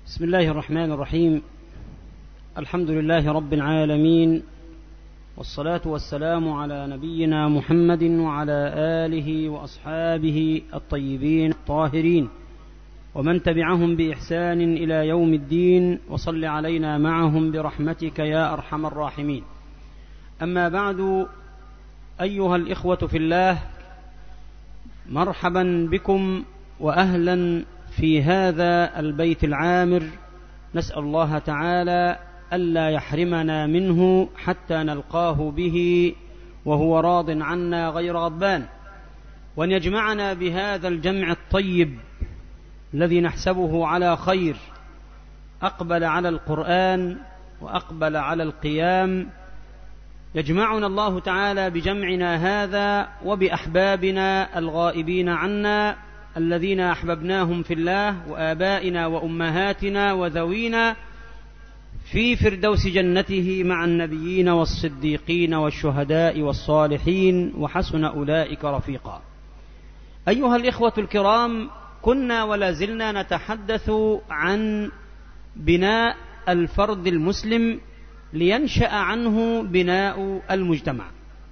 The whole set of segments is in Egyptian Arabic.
بسم الله الرحمن الرحيم الحمد لله رب العالمين والصلاه والسلام على نبينا محمد وعلى اله واصحابه الطيبين الطاهرين ومن تبعهم باحسان الى يوم الدين وصل علينا معهم برحمتك يا ارحم الراحمين اما بعد ايها الاخوه في الله مرحبا بكم واهلا في هذا البيت العامر نسال الله تعالى الا يحرمنا منه حتى نلقاه به وهو راض عنا غير غضبان وان يجمعنا بهذا الجمع الطيب الذي نحسبه على خير اقبل على القران واقبل على القيام يجمعنا الله تعالى بجمعنا هذا وباحبابنا الغائبين عنا الذين احببناهم في الله وابائنا وامهاتنا وذوينا في فردوس جنته مع النبيين والصديقين والشهداء والصالحين وحسن اولئك رفيقا ايها الاخوه الكرام كنا ولا زلنا نتحدث عن بناء الفرد المسلم لينشا عنه بناء المجتمع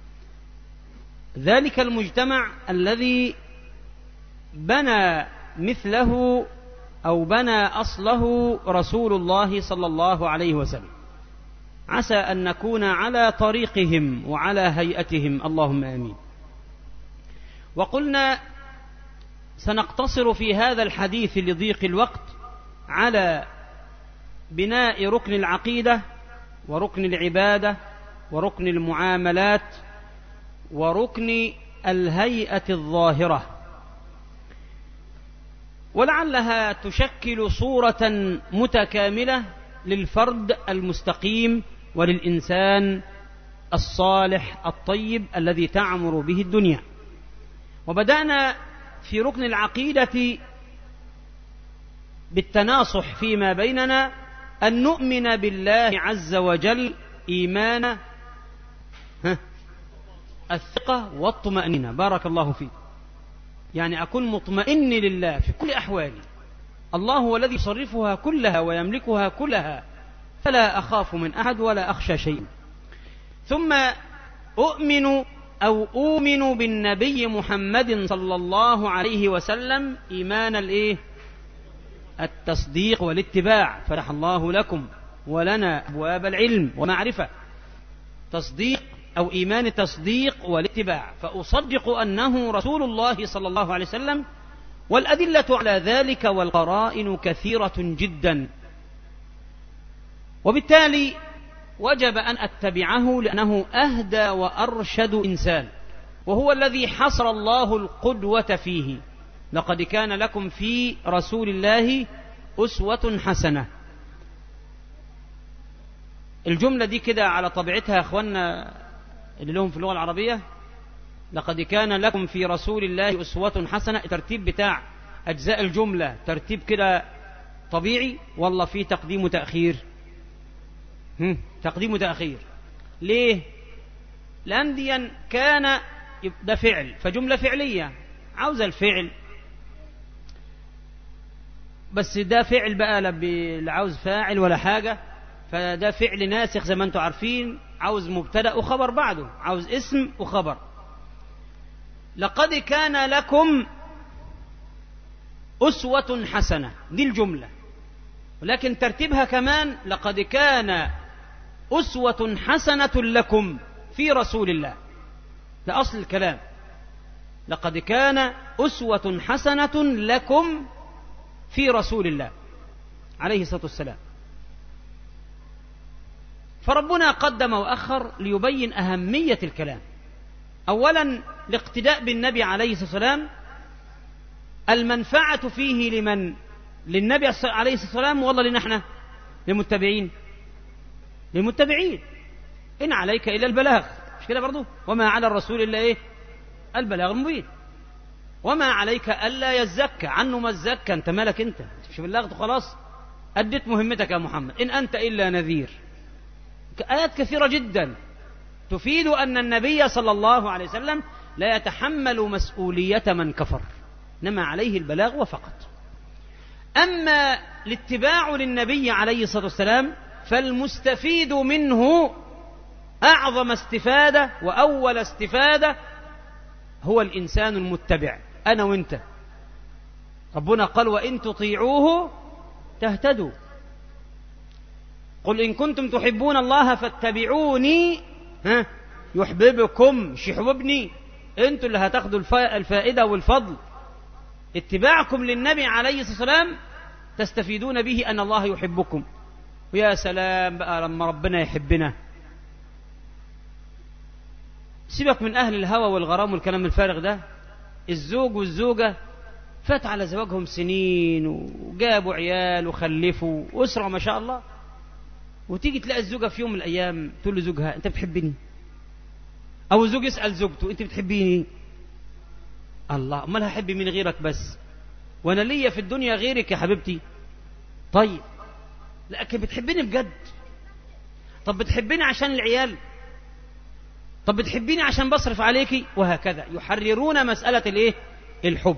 ذلك المجتمع الذي بنى مثله او بنى اصله رسول الله صلى الله عليه وسلم عسى ان نكون على طريقهم وعلى هيئتهم اللهم امين وقلنا سنقتصر في هذا الحديث لضيق الوقت على بناء ركن العقيده وركن العباده وركن المعاملات وركن الهيئه الظاهره ولعلها تشكل صوره متكامله للفرد المستقيم وللانسان الصالح الطيب الذي تعمر به الدنيا وبدانا في ركن العقيده بالتناصح فيما بيننا ان نؤمن بالله عز وجل ايمان الثقه والطمانينه بارك الله فيك يعني أكون مطمئن لله في كل أحوالي الله هو الذي يصرفها كلها ويملكها كلها فلا أخاف من أحد ولا أخشى شيئا ثم أؤمن أو أؤمن بالنبي محمد صلى الله عليه وسلم إيمان الإيه؟ التصديق والاتباع فتح الله لكم ولنا أبواب العلم ومعرفة تصديق أو إيمان التصديق والاتباع فأصدق أنه رسول الله صلى الله عليه وسلم والأدلة على ذلك والقرائن كثيرة جدا وبالتالي وجب أن أتبعه لأنه أهدى وأرشد إنسان وهو الذي حصر الله القدوة فيه لقد كان لكم في رسول الله أسوة حسنة الجملة دي كده على طبيعتها يا أخوانا اللي لهم في اللغة العربية لقد كان لكم في رسول الله أسوة حسنة ترتيب بتاع أجزاء الجملة ترتيب كده طبيعي والله في تقديم وتأخير هم. تقديم وتأخير ليه لأن دي كان ده فعل فجملة فعلية عاوز الفعل بس ده فعل بقى لا عاوز فاعل ولا حاجة فده فعل ناسخ زي ما انتم عارفين عاوز مبتدا وخبر بعده عاوز اسم وخبر لقد كان لكم أسوة حسنة دي الجملة ولكن ترتيبها كمان لقد كان أسوة حسنة لكم في رسول الله ده أصل الكلام لقد كان أسوة حسنة لكم في رسول الله عليه الصلاة والسلام فربنا قدم واخر ليبين اهميه الكلام اولا الاقتداء بالنبي عليه الصلاه والسلام المنفعه فيه لمن للنبي عليه الصلاه والسلام والله لنا احنا للمتبعين للمتبعين ان عليك الا البلاغ مش كده برضه وما على الرسول الا ايه البلاغ المبين وما عليك الا يزكى عنه ما الزكى انت مالك انت مش بلغت خلاص اديت مهمتك يا محمد ان انت الا نذير آيات كثيرة جدا تفيد أن النبي صلى الله عليه وسلم لا يتحمل مسؤولية من كفر إنما عليه البلاغ وفقط أما الاتباع للنبي عليه الصلاة والسلام فالمستفيد منه أعظم استفادة وأول استفادة هو الإنسان المتبع أنا وأنت ربنا قال وإن تطيعوه تهتدوا قل إن كنتم تحبون الله فاتبعوني ها يحببكم مش يحببني انتوا اللي هتاخدوا الفائدة والفضل اتباعكم للنبي عليه الصلاة والسلام تستفيدون به أن الله يحبكم ويا سلام بقى لما ربنا يحبنا سيبك من أهل الهوى والغرام والكلام الفارغ ده الزوج والزوجة فات على زواجهم سنين وجابوا عيال وخلفوا وأسرة ما شاء الله وتيجي تلاقي الزوجة في يوم من الأيام تقول لزوجها أنت بتحبني أو الزوج يسأل زوجته أنت بتحبيني الله أمال هحب من غيرك بس وأنا ليا في الدنيا غيرك يا حبيبتي طيب لكن بتحبني بجد طب بتحبني عشان العيال طب بتحبيني عشان بصرف عليكي وهكذا يحررون مسألة الايه الحب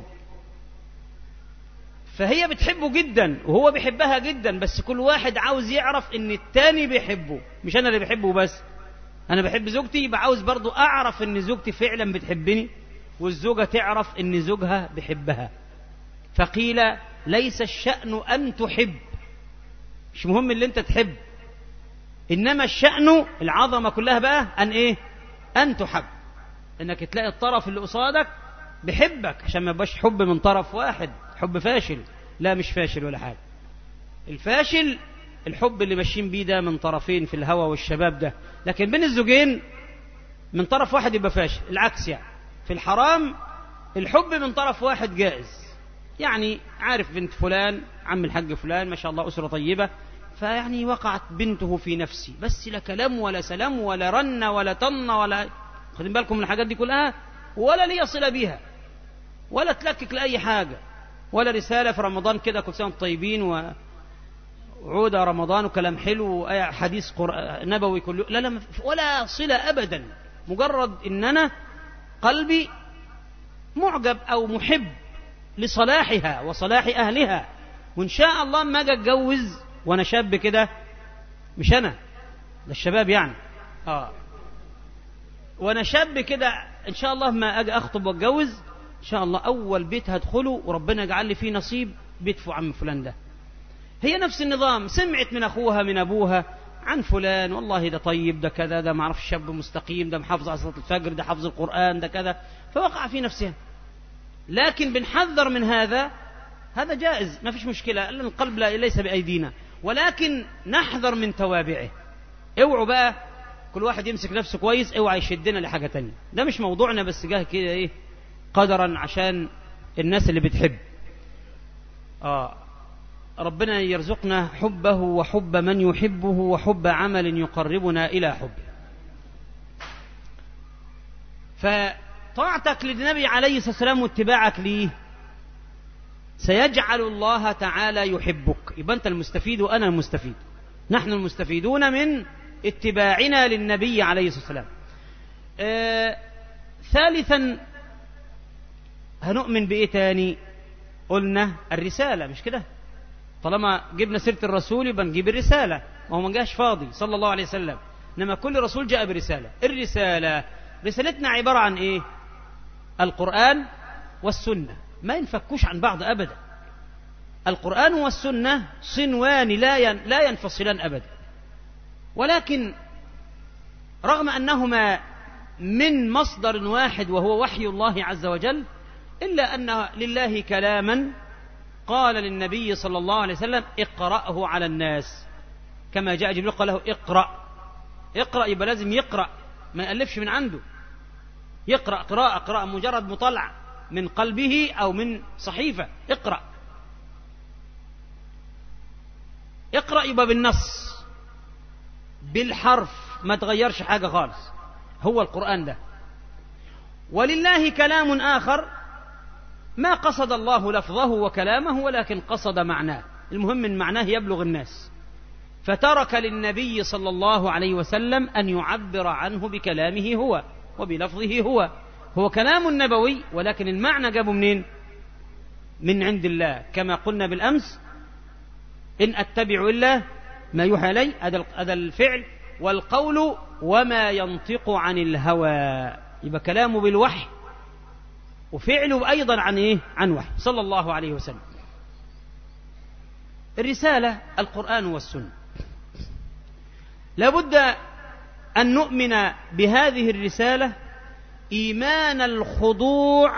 فهي بتحبه جدا وهو بيحبها جدا بس كل واحد عاوز يعرف ان التاني بيحبه مش انا اللي بحبه بس انا بحب زوجتي يبقى عاوز برضو اعرف ان زوجتي فعلا بتحبني والزوجة تعرف ان زوجها بيحبها فقيل ليس الشأن ان تحب مش مهم اللي انت تحب انما الشأن العظمة كلها بقى ان ايه ان تحب انك تلاقي الطرف اللي قصادك بيحبك عشان ما يبقاش حب من طرف واحد حب فاشل لا مش فاشل ولا حاجة الفاشل الحب اللي ماشيين بيه ده من طرفين في الهوى والشباب ده لكن بين الزوجين من طرف واحد يبقى فاشل العكس يعني في الحرام الحب من طرف واحد جائز يعني عارف بنت فلان عم الحاج فلان ما شاء الله أسرة طيبة فيعني وقعت بنته في نفسي بس لا كلام ولا سلام ولا رن ولا طن ولا خدين بالكم من الحاجات دي كلها ولا لي صلة بيها ولا تلكك لأي حاجة ولا رسالة في رمضان كده كل سنة طيبين و وعود رمضان وكلام حلو وحديث نبوي كل لا لا ولا صلة أبدا مجرد إن أنا قلبي معجب أو محب لصلاحها وصلاح أهلها وإن شاء الله ما أجي أتجوز وأنا شاب كده مش أنا ده الشباب يعني آه وأنا شاب كده إن شاء الله ما أجي أخطب وأتجوز إن شاء الله أول بيت هدخله وربنا يجعل لي فيه نصيب بيت في عم فلان ده هي نفس النظام سمعت من أخوها من أبوها عن فلان والله ده طيب ده كذا ده معرف شاب مستقيم ده محافظ على صلاة الفجر ده حفظ القرآن ده كذا فوقع في نفسها لكن بنحذر من هذا هذا جائز ما فيش مشكلة لأن القلب لا ليس بأيدينا ولكن نحذر من توابعه اوعوا بقى كل واحد يمسك نفسه كويس اوعى يشدنا لحاجة تانية ده مش موضوعنا بس جاه كده ايه قدرا عشان الناس اللي بتحب آه ربنا يرزقنا حبه وحب من يحبه وحب عمل يقربنا إلى حبه فطاعتك للنبي عليه الصلاة والسلام واتباعك ليه سيجعل الله تعالى يحبك يبقى أنت المستفيد وأنا المستفيد نحن المستفيدون من اتباعنا للنبي عليه الصلاة والسلام آه ثالثا هنؤمن بإيه تاني قلنا الرسالة مش كده طالما جبنا سيرة الرسول يبقى نجيب الرسالة وهو ما جاش فاضي صلى الله عليه وسلم إنما كل رسول جاء برسالة الرسالة رسالتنا عبارة عن إيه القرآن والسنة ما ينفكوش عن بعض أبدا القرآن والسنة صنوان لا لا ينفصلان أبدا ولكن رغم أنهما من مصدر واحد وهو وحي الله عز وجل إلا أن لله كلاما قال للنبي صلى الله عليه وسلم اقرأه على الناس كما جاء جبريل قال له اقرأ اقرأ يبقى لازم يقرأ ما يألفش من عنده يقرأ قراءة قراءة مجرد مطلع من قلبه أو من صحيفة اقرأ اقرأ يبقى بالنص بالحرف ما تغيرش حاجة خالص هو القرآن ده ولله كلام آخر ما قصد الله لفظه وكلامه ولكن قصد معناه المهم من معناه يبلغ الناس فترك للنبي صلى الله عليه وسلم أن يعبر عنه بكلامه هو وبلفظه هو هو كلام نبوي ولكن المعنى جابه منين من عند الله كما قلنا بالأمس إن أتبع إلا ما يوحى إلي هذا الفعل والقول وما ينطق عن الهوى يبقى كلامه بالوحي وفعله أيضا عن إيه؟ عن وحي صلى الله عليه وسلم الرسالة القرآن والسنة لابد أن نؤمن بهذه الرسالة إيمان الخضوع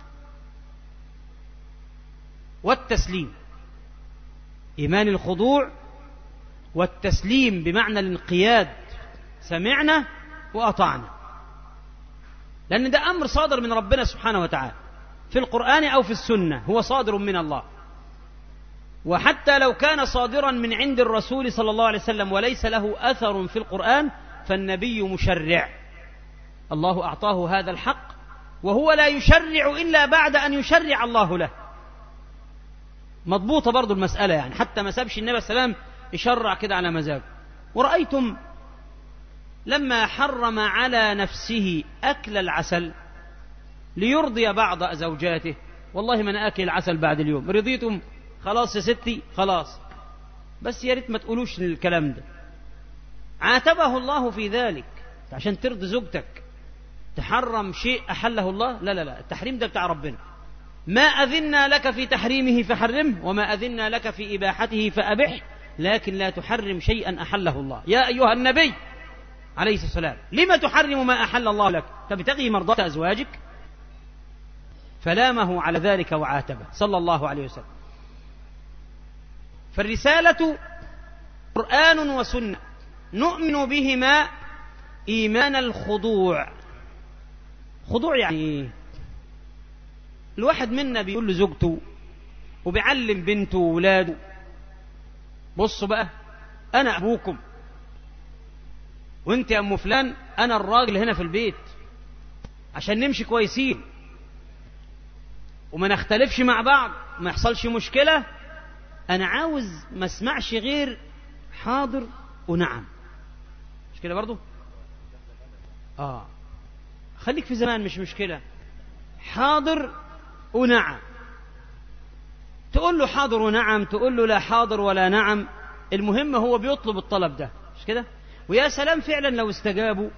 والتسليم إيمان الخضوع والتسليم بمعنى الانقياد سمعنا وأطعنا لأن ده أمر صادر من ربنا سبحانه وتعالى في القرآن أو في السنة هو صادر من الله وحتى لو كان صادرا من عند الرسول صلى الله عليه وسلم وليس له أثر في القرآن فالنبي مشرع الله أعطاه هذا الحق وهو لا يشرع إلا بعد أن يشرع الله له مضبوطة برضو المسألة يعني حتى ما سابش النبي صلى الله عليه وسلم يشرع كده على مزاجه ورأيتم لما حرم على نفسه أكل العسل ليرضي بعض زوجاته والله من أكل العسل بعد اليوم رضيتم خلاص يا ستي خلاص بس يا ريت ما تقولوش الكلام ده عاتبه الله في ذلك عشان ترضي زوجتك تحرم شيء أحله الله لا لا لا التحريم ده بتاع ربنا ما أذنا لك في تحريمه فحرمه وما أذنا لك في إباحته فأبح لكن لا تحرم شيئا أحله الله يا أيها النبي عليه الصلاة والسلام لما تحرم ما أحل الله لك تبتغي مرضاة أزواجك فلامه على ذلك وعاتبه صلى الله عليه وسلم فالرسالة قرآن وسنة نؤمن بهما إيمان الخضوع خضوع يعني الواحد منا بيقول لزوجته وبيعلم بنته وولاده بصوا بقى أنا أبوكم وانت يا أم فلان أنا الراجل هنا في البيت عشان نمشي كويسين وما نختلفش مع بعض ما يحصلش مشكلة أنا عاوز ما اسمعش غير حاضر ونعم مش كده برضو آه خليك في زمان مش مشكلة حاضر ونعم تقول له حاضر ونعم تقول له لا حاضر ولا نعم المهم هو بيطلب الطلب ده مش كده ويا سلام فعلا لو استجابوا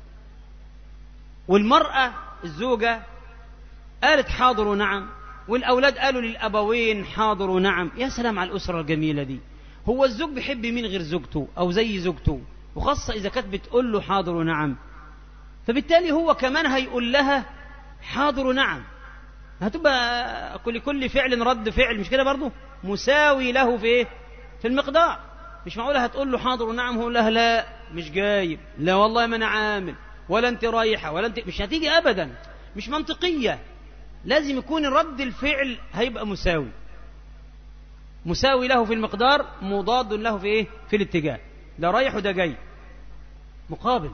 والمرأة الزوجة قالت حاضر ونعم والأولاد قالوا للأبوين حاضر ونعم يا سلام على الأسرة الجميلة دي هو الزوج بيحب مين غير زوجته أو زي زوجته وخاصة إذا كانت بتقول له حاضر ونعم فبالتالي هو كمان هيقول لها حاضر ونعم هتبقى كل كل فعل رد فعل مش كده برضه مساوي له في ايه في المقدار مش معقوله هتقول له حاضر ونعم هو لها لا مش جايب لا والله ما انا عامل ولا انت رايحه ولا انت مش هتيجي ابدا مش منطقيه لازم يكون رد الفعل هيبقى مساوي مساوي له في المقدار مضاد له في ايه في الاتجاه ده رايح وده جاي مقابل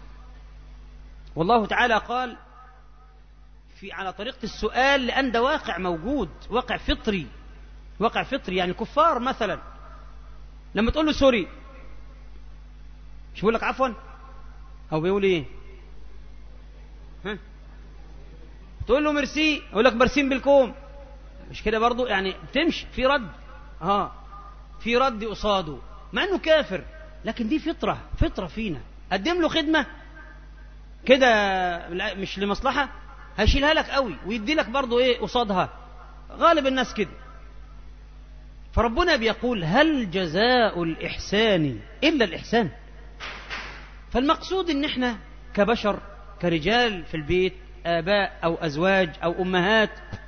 والله تعالى قال في على طريقة السؤال لأن ده واقع موجود واقع فطري واقع فطري يعني الكفار مثلا لما تقول له سوري مش بيقول لك عفوا أو بيقول إيه ها تقول له ميرسي يقول لك مرسين بالكوم مش كده برضو يعني بتمشي في رد اه في رد قصاده مع انه كافر لكن دي فطره فطره فينا قدم له خدمه كده مش لمصلحه هيشيلها لك قوي ويدي لك برضه ايه قصادها غالب الناس كده فربنا بيقول هل جزاء الإحسان إلا الإحسان فالمقصود إن إحنا كبشر كرجال في البيت آباء أو أزواج أو أمهات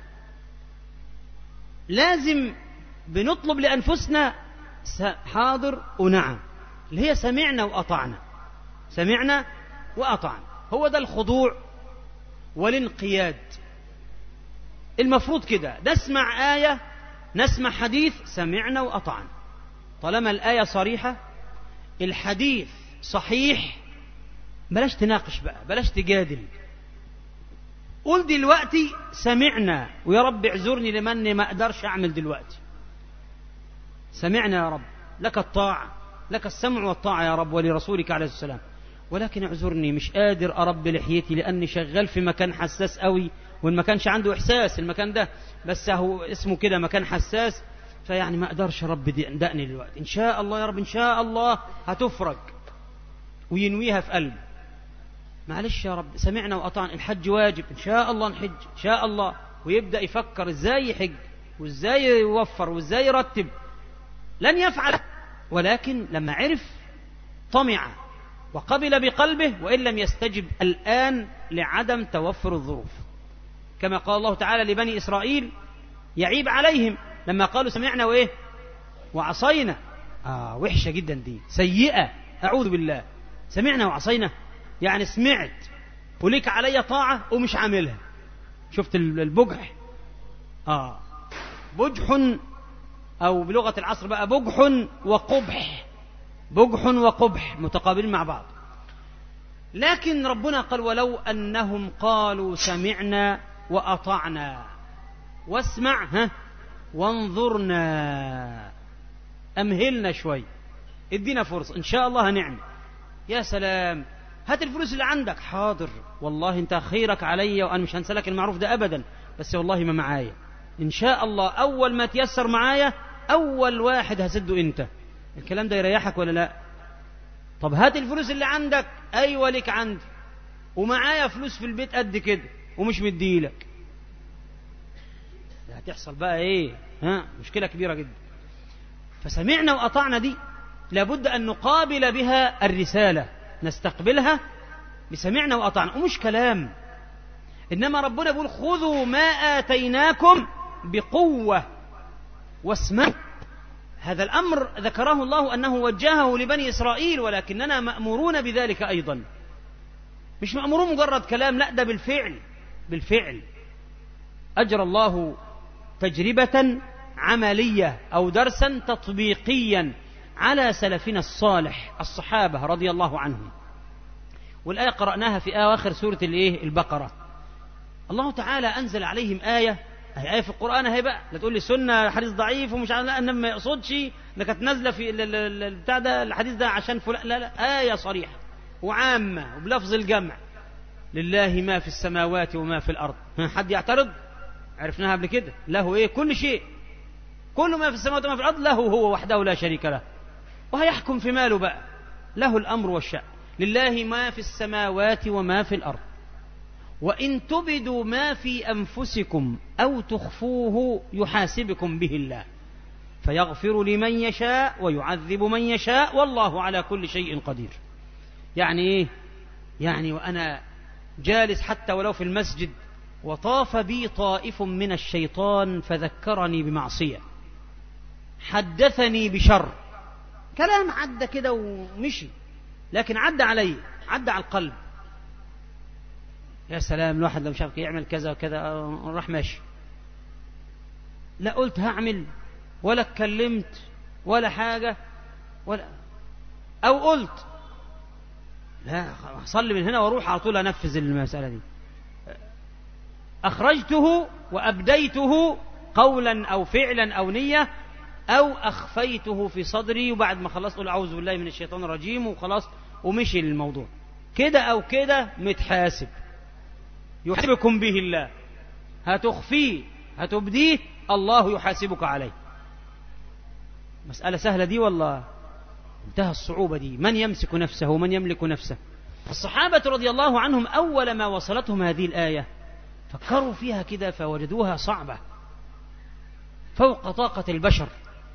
لازم بنطلب لأنفسنا حاضر ونعم اللي هي سمعنا وأطعنا سمعنا وأطعنا هو ده الخضوع والانقياد المفروض كده نسمع آية نسمع حديث سمعنا وأطعنا طالما الآية صريحة الحديث صحيح بلاش تناقش بقى بلاش تجادل قول دلوقتي سمعنا ويا رب اعذرني لمني ما اقدرش اعمل دلوقتي سمعنا يا رب لك الطاعة لك السمع والطاعة يا رب ولرسولك عليه السلام ولكن اعذرني مش قادر ارب لحيتي لاني شغال في مكان حساس قوي وان ما كانش عنده احساس المكان ده بس هو اسمه كده مكان حساس فيعني ما اقدرش رب دقني دلوقتي ان شاء الله يا رب ان شاء الله هتفرج وينويها في قلبه معلش يا رب سمعنا وأطعنا الحج واجب إن شاء الله نحج إن شاء الله ويبدأ يفكر إزاي يحج وإزاي يوفر وإزاي يرتب لن يفعل ولكن لما عرف طمع وقبل بقلبه وإن لم يستجب الآن لعدم توفر الظروف كما قال الله تعالى لبني إسرائيل يعيب عليهم لما قالوا سمعنا وإيه وعصينا آه وحشة جدا دي سيئة أعوذ بالله سمعنا وعصينا يعني سمعت وليك علي طاعة ومش عاملها شفت البجح آه بجح أو بلغة العصر بقى بجح وقبح بجح وقبح متقابلين مع بعض لكن ربنا قال ولو أنهم قالوا سمعنا وأطعنا واسمع ها وانظرنا أمهلنا شوي ادينا فرصة إن شاء الله هنعمل يا سلام هات الفلوس اللي عندك حاضر والله انت خيرك علي وانا مش هنسلك المعروف ده ابدا بس والله ما معايا ان شاء الله اول ما تيسر معايا اول واحد هسده انت الكلام ده يريحك ولا لا طب هات الفلوس اللي عندك ايوه لك عندي ومعايا فلوس في البيت قد كده ومش مديلك هتحصل بقى ايه ها مشكله كبيره جدا فسمعنا واطعنا دي لابد ان نقابل بها الرساله نستقبلها بسمعنا وأطعنا ومش كلام إنما ربنا يقول خذوا ما آتيناكم بقوة واسمعوا هذا الأمر ذكره الله أنه وجهه لبني إسرائيل ولكننا مأمورون بذلك أيضا مش مأمورون مجرد كلام لا ده بالفعل بالفعل أجرى الله تجربة عملية أو درسا تطبيقيا على سلفنا الصالح الصحابة رضي الله عنهم والآية قرأناها في أواخر سورة الإيه البقرة الله تعالى أنزل عليهم آية هي آية في القرآن هي بقى لا تقول لي سنة حديث ضعيف ومش عارف لا ما يقصدش ده كانت نازلة في البتاع ده الحديث ده عشان فلان لا لا آية صريحة وعامة وبلفظ الجمع لله ما في السماوات وما في الأرض حد يعترض عرفناها قبل كده له إيه كل شيء كل ما في السماوات وما في الأرض له هو وحده لا شريك له وهيحكم في ماله بقى له الأمر والشأن لله ما في السماوات وما في الأرض وإن تبدوا ما في أنفسكم أو تخفوه يحاسبكم به الله فيغفر لمن يشاء ويعذب من يشاء والله على كل شيء قدير يعني إيه يعني وأنا جالس حتى ولو في المسجد وطاف بي طائف من الشيطان فذكرني بمعصية حدثني بشر كلام عدى كده ومشي لكن عدى علي عدى على القلب يا سلام الواحد لو شاف يعمل كذا وكذا راح ماشي لا قلت هعمل ولا اتكلمت ولا حاجة ولا أو قلت لا صلي من هنا واروح على طول انفذ المسألة دي أخرجته وأبديته قولا أو فعلا أو نية أو أخفيته في صدري وبعد ما خلصت أقول أعوذ بالله من الشيطان الرجيم وخلاص ومشي الموضوع كده أو كده متحاسب يحاسبكم به الله هتخفيه هتبديه الله يحاسبك عليه مسألة سهلة دي والله انتهى الصعوبة دي من يمسك نفسه ومن يملك نفسه الصحابة رضي الله عنهم أول ما وصلتهم هذه الآية فكروا فيها كده فوجدوها صعبة فوق طاقة البشر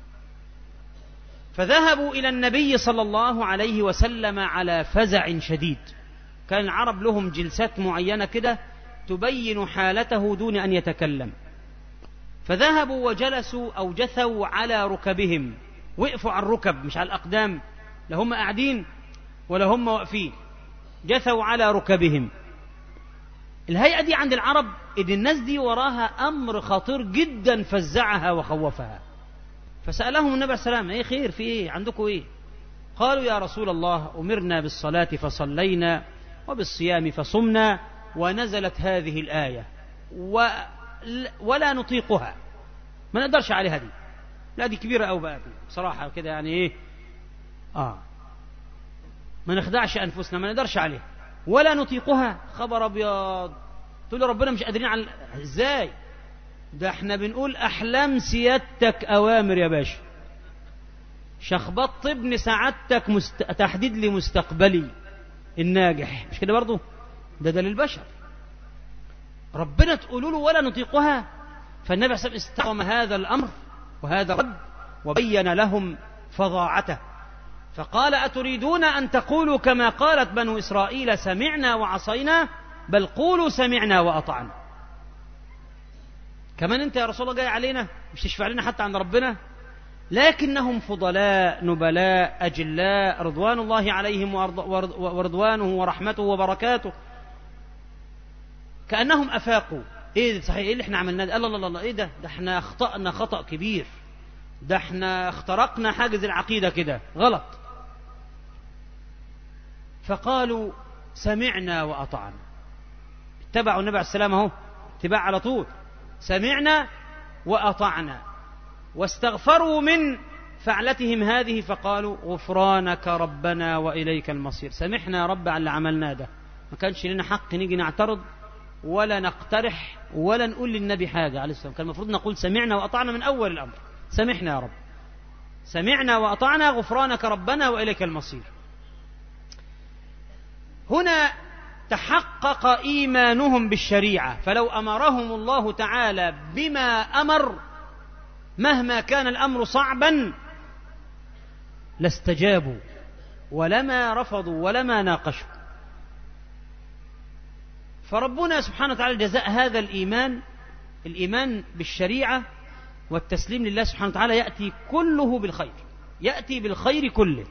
فذهبوا إلى النبي صلى الله عليه وسلم على فزع شديد كان العرب لهم جلسات معينة كده تبين حالته دون أن يتكلم فذهبوا وجلسوا أو جثوا على ركبهم وقفوا على الركب مش على الأقدام لا هم قاعدين ولا هم واقفين جثوا على ركبهم الهيئة دي عند العرب إن الناس دي وراها أمر خطير جدا فزعها وخوفها فسألهم النبي عليه السلام ايه خير في ايه عندكم ايه قالوا يا رسول الله أمرنا بالصلاة فصلينا وبالصيام فصمنا ونزلت هذه الآية و... ولا نطيقها ما نقدرش عليها دي لا دي كبيرة أو بقى بصراحة كده يعني ايه آه ما نخدعش أنفسنا ما نقدرش عليها ولا نطيقها خبر أبيض تقول ربنا مش قادرين على ازاي ده احنا بنقول أحلام سيادتك أوامر يا باشا شخبط ابن سعادتك مست... تحديد لمستقبلي الناجح مش كده برضه ده ده للبشر ربنا تقولوا له ولا نطيقها فالنبي صلى الله عليه وسلم استقام هذا الأمر وهذا الرد وبين لهم فظاعته فقال أتريدون أن تقولوا كما قالت بنو إسرائيل سمعنا وعصينا بل قولوا سمعنا وأطعنا كمان أنت يا رسول الله جاي علينا مش تشفع لنا حتى عند ربنا لكنهم فضلاء نبلاء أجلاء رضوان الله عليهم ورضوانه ورحمته وبركاته كأنهم أفاقوا إيه ده صحيح إيه اللي إحنا عملناه ده الله الله الله إيه ده ده إحنا أخطأنا خطأ كبير ده إحنا اخترقنا حاجز العقيدة كده غلط فقالوا سمعنا وأطعنا اتبعوا النبي عليه السلام اهو اتباع على طول سمعنا وأطعنا واستغفروا من فعلتهم هذه فقالوا غفرانك ربنا وإليك المصير سامحنا يا رب على اللي عملناه ده ما كانش لنا حق نيجي نعترض ولا نقترح ولا نقول للنبي حاجة عليه السلام كان المفروض نقول سمعنا وأطعنا من أول الأمر سامحنا يا رب سمعنا وأطعنا غفرانك ربنا وإليك المصير هنا تحقق إيمانهم بالشريعة فلو أمرهم الله تعالى بما أمر مهما كان الأمر صعبا لاستجابوا ولما رفضوا ولما ناقشوا فربنا سبحانه وتعالى جزاء هذا الإيمان الإيمان بالشريعة والتسليم لله سبحانه وتعالى يأتي كله بالخير يأتي بالخير كله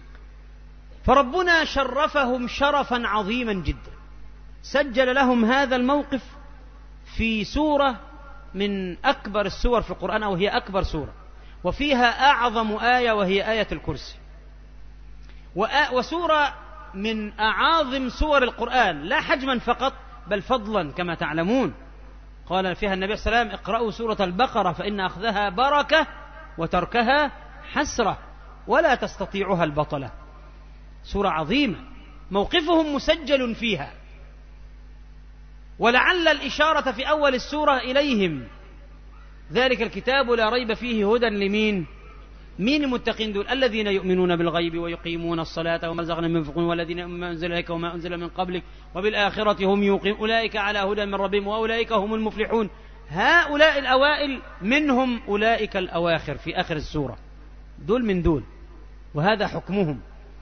فربنا شرفهم شرفا عظيما جدا سجل لهم هذا الموقف في سورة من أكبر السور في القرآن أو هي أكبر سورة وفيها أعظم آية وهي آية الكرسي وسورة من أعاظم سور القرآن لا حجما فقط بل فضلا كما تعلمون قال فيها النبي صلى الله عليه وسلم اقرأوا سورة البقرة فإن أخذها بركة وتركها حسرة ولا تستطيعها البطلة سورة عظيمة موقفهم مسجل فيها ولعل الإشارة في أول السورة إليهم ذلك الكتاب لا ريب فيه هدى لمين مين المتقين دول الذين يؤمنون بالغيب ويقيمون الصلاة وما رزقنا ينفقون والذين ما أنزل إليك وما أنزل من قبلك وبالآخرة هم يوقنون أولئك على هدى من ربهم وأولئك هم المفلحون هؤلاء الأوائل منهم أولئك الأواخر في آخر السورة دول من دول وهذا حكمهم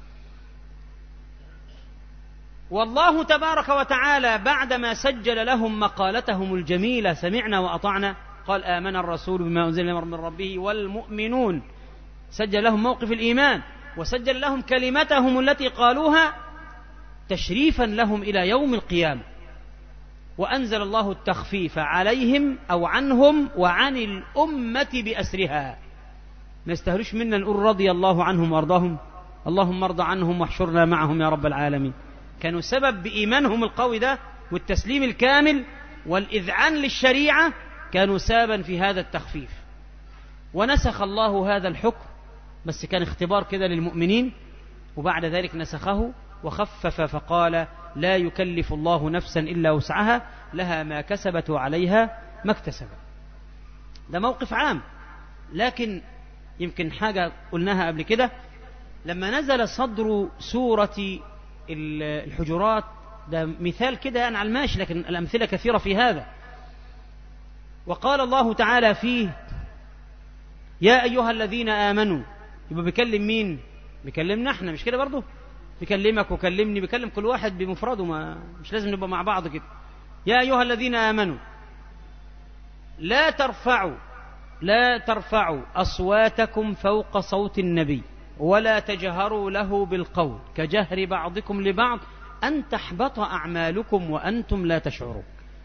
والله تبارك وتعالى بعدما سجل لهم مقالتهم الجميلة سمعنا وأطعنا قال آمن الرسول بما أنزل من ربه والمؤمنون سجل لهم موقف الإيمان وسجل لهم كلمتهم التي قالوها تشريفا لهم إلى يوم القيامة وأنزل الله التخفيف عليهم أو عنهم وعن الأمة بأسرها ما يستهلوش منا نقول رضي الله عنهم وارضاهم اللهم ارض عنهم واحشرنا معهم يا رب العالمين كانوا سبب بإيمانهم القوي ده والتسليم الكامل والإذعان للشريعة كانوا سببا في هذا التخفيف ونسخ الله هذا الحكم بس كان اختبار كده للمؤمنين وبعد ذلك نسخه وخفف فقال لا يكلف الله نفسا إلا وسعها لها ما كسبت وعليها ما اكتسبت ده موقف عام لكن يمكن حاجة قلناها قبل كده لما نزل صدر سورة الحجرات ده مثال كده يعني على الماشي لكن الأمثلة كثيرة في هذا وقال الله تعالى فيه يا أيها الذين آمنوا يبقى بيكلم مين بيكلمنا احنا مش كده برضه بيكلمك وكلمني بيكلم كل واحد بمفرده ما مش لازم نبقى مع بعض كده يا أيها الذين آمنوا لا ترفعوا لا ترفعوا أصواتكم فوق صوت النبي ولا تجهروا له بالقول كجهر بعضكم لبعض أن تحبط أعمالكم وأنتم لا تشعرون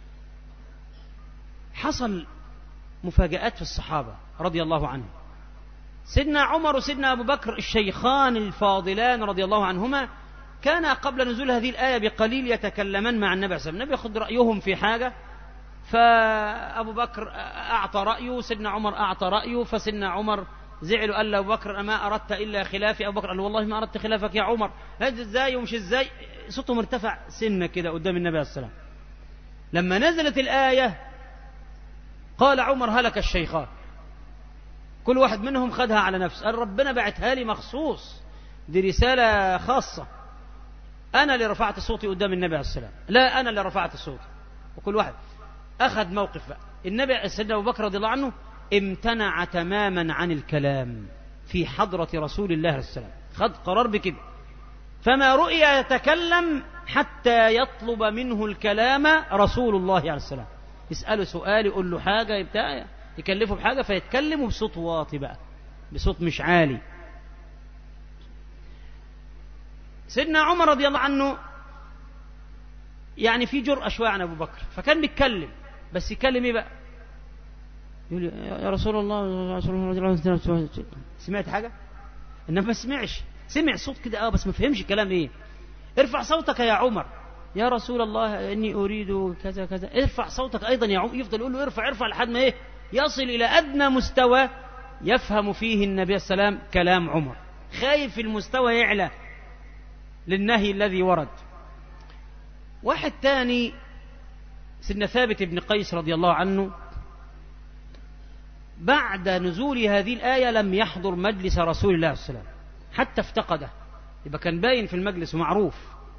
حصل مفاجآت في الصحابة رضي الله عنهم سيدنا عمر وسيدنا أبو بكر الشيخان الفاضلان رضي الله عنهما كان قبل نزول هذه الآية بقليل يتكلمان مع النبي صلى الله عليه وسلم النبي يأخذ رأيهم في حاجة فأبو بكر أعطى رأيه سيدنا عمر أعطى رأيه فسيدنا عمر زعل قال له أبو بكر ما أردت إلا خلافي أبو بكر قال له والله ما أردت خلافك يا عمر هذا إزاي ومش إزاي صوته مرتفع سنة كده قدام النبي عليه السلام لما نزلت الآية قال عمر هلك الشيخان كل واحد منهم خدها على نفسه قال ربنا بعتها لي مخصوص دي رسالة خاصة أنا اللي رفعت صوتي قدام النبي عليه السلام لا أنا اللي رفعت صوتي وكل واحد أخذ موقف بقى النبي سيدنا أبو بكر رضي الله عنه امتنع تماما عن الكلام في حضرة رسول الله عليه السلام خد قرار بكده فما رؤي يتكلم حتى يطلب منه الكلام رسول الله عليه السلام يسأله سؤال يقول له حاجة بتاع يكلفه بحاجة فيتكلم بصوت واطي بقى بصوت مش عالي سيدنا عمر رضي الله عنه يعني في جرأة شوية عن أبو بكر فكان بيتكلم بس يتكلم إيه بقى يقول يا رسول الله يا رسول الله سمعت حاجة إنما ما سمعش سمع صوت كده اه بس ما فهمش الكلام ايه ارفع صوتك يا عمر يا رسول الله اني اريد كذا كذا ارفع صوتك ايضا يا عمر يفضل يقول له ارفع ارفع لحد ما ايه يصل الى ادنى مستوى يفهم فيه النبي صلى الله عليه وسلم كلام عمر خايف المستوى يعلى للنهي الذي ورد واحد تاني سيدنا ثابت بن قيس رضي الله عنه بعد نزول هذه الآية لم يحضر مجلس رسول الله صلى الله عليه وسلم حتى افتقده يبقى كان باين في المجلس ومعروف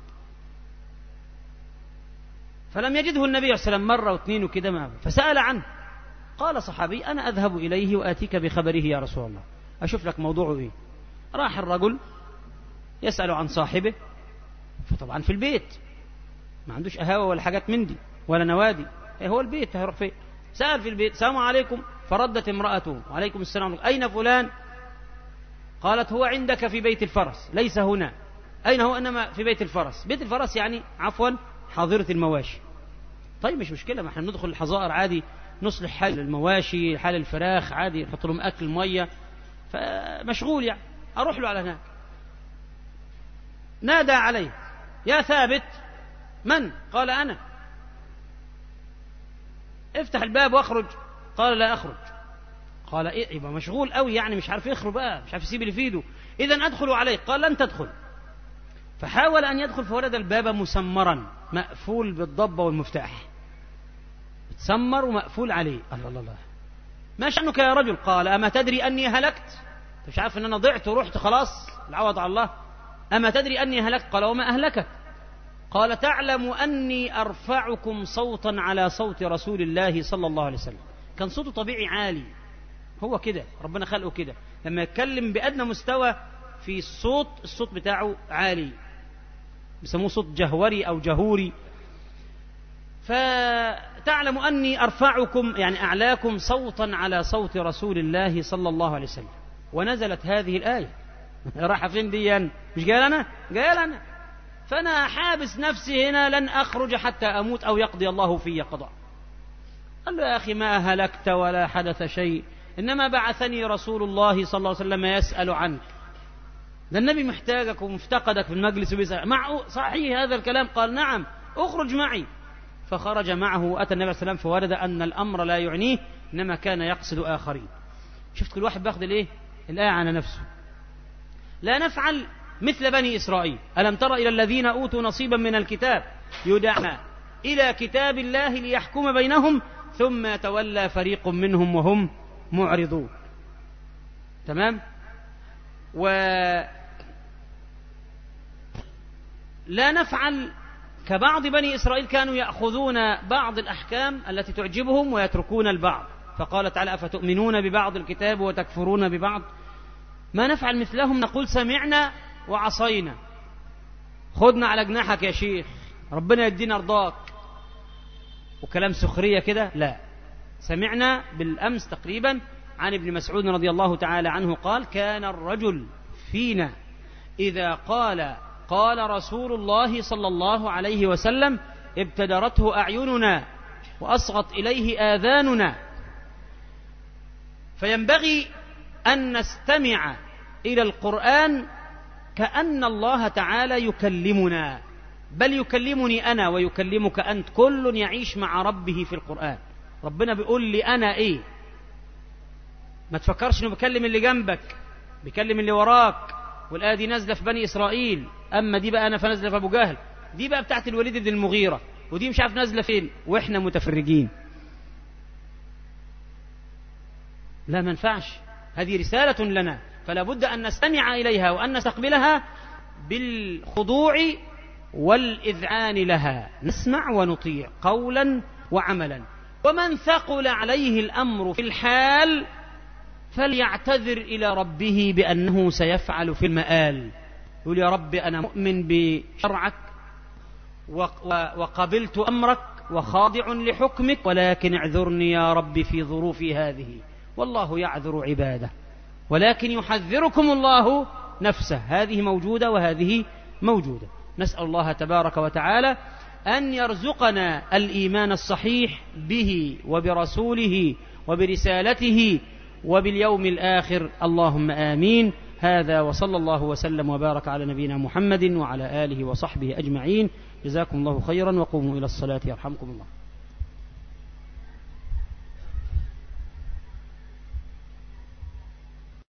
فلم يجده النبي صلى الله عليه وسلم مرة واثنين وكده معه فسأل عنه قال صحابي أنا أذهب إليه وآتيك بخبره يا رسول الله أشوف لك موضوعه إيه راح الرجل يسأل عن صاحبه فطبعا في البيت ما عندوش قهاوة ولا حاجات من دي ولا نوادي إيه هو البيت هيروح فين سأل في البيت السلام عليكم فردت امرأته وعليكم السلام أين فلان قالت هو عندك في بيت الفرس ليس هنا أين هو إنما في بيت الفرس بيت الفرس يعني عفوا حاظرة المواشي طيب مش مشكلة ما احنا بندخل الحظائر عادي نصلح حال المواشي حال الفراخ عادي نحط لهم أكل مية فمشغول يعني أروح له على هناك نادى عليه يا ثابت من قال أنا افتح الباب واخرج قال لا أخرج قال إيه يبقى مشغول قوي يعني مش عارف يخرج بقى مش عارف يسيب اللي في ايده اذا ادخل عليه قال لن تدخل فحاول ان يدخل فولد الباب مسمرا مقفول بالضبه والمفتاح متسمر ومقفول عليه الله الله الله ما شأنك يا رجل قال أما تدري أني هلكت أنت مش عارف أن أنا ضعت ورحت خلاص العوض على الله أما تدري أني هلكت قال وما أهلكك قال تعلم أني أرفعكم صوتا على صوت رسول الله صلى الله عليه وسلم كان صوته طبيعي عالي هو كده ربنا خلقه كده لما يتكلم بأدنى مستوى في الصوت الصوت بتاعه عالي بيسموه صوت جهوري أو جهوري فتعلم أني أرفعكم يعني أعلاكم صوتا على صوت رسول الله صلى الله عليه وسلم ونزلت هذه الآية راح فين دي مش جاي لنا جاي لنا فأنا حابس نفسي هنا لن أخرج حتى أموت أو يقضي الله في قضاء قال له يا أخي ما هلكت ولا حدث شيء إنما بعثني رسول الله صلى الله عليه وسلم يسأل عنك ده النبي محتاجك ومفتقدك في المجلس وبيسأل مع صحيح هذا الكلام قال نعم اخرج معي فخرج معه وأتى النبي صلى الله عليه وسلم فورد أن الأمر لا يعنيه إنما كان يقصد آخرين شفت كل واحد بياخد الإيه الآية على نفسه لا نفعل مثل بني إسرائيل ألم تر إلى الذين أوتوا نصيبا من الكتاب يدعى إلى كتاب الله ليحكم بينهم ثم يتولى فريق منهم وهم معرضون تمام و لا نفعل كبعض بني إسرائيل كانوا يأخذون بعض الأحكام التي تعجبهم ويتركون البعض فقال تعالى أفتؤمنون ببعض الكتاب وتكفرون ببعض ما نفعل مثلهم نقول سمعنا وعصينا خدنا على جناحك يا شيخ ربنا يدينا رضاك وكلام سخرية كده لا سمعنا بالأمس تقريبا عن ابن مسعود رضي الله تعالى عنه قال كان الرجل فينا إذا قال قال رسول الله صلى الله عليه وسلم ابتدرته أعيننا وأصغت إليه آذاننا فينبغي أن نستمع إلى القرآن كأن الله تعالى يكلمنا بل يكلمني أنا ويكلمك أنت كل يعيش مع ربه في القرآن ربنا بيقول لي أنا إيه ما تفكرش إنه بيكلم اللي جنبك بيكلم اللي وراك والآية دي نازلة في بني إسرائيل أما دي بقى أنا فنازلة في أبو جهل دي بقى بتاعت الوليد بن المغيرة ودي مش عارف نازلة فين وإحنا متفرجين لا ما ينفعش هذه رسالة لنا فلا بد أن نستمع إليها وأن نستقبلها بالخضوع والإذعان لها نسمع ونطيع قولا وعملا ومن ثقل عليه الأمر في الحال فليعتذر إلى ربه بأنه سيفعل في المآل يقول يا رب أنا مؤمن بشرعك وقبلت أمرك وخاضع لحكمك ولكن اعذرني يا رب في ظروفي هذه والله يعذر عباده ولكن يحذركم الله نفسه هذه موجودة وهذه موجودة نسأل الله تبارك وتعالى أن يرزقنا الإيمان الصحيح به وبرسوله وبرسالته وباليوم الآخر اللهم آمين هذا وصلى الله وسلم وبارك على نبينا محمد وعلى آله وصحبه أجمعين جزاكم الله خيرا وقوموا إلى الصلاة يرحمكم الله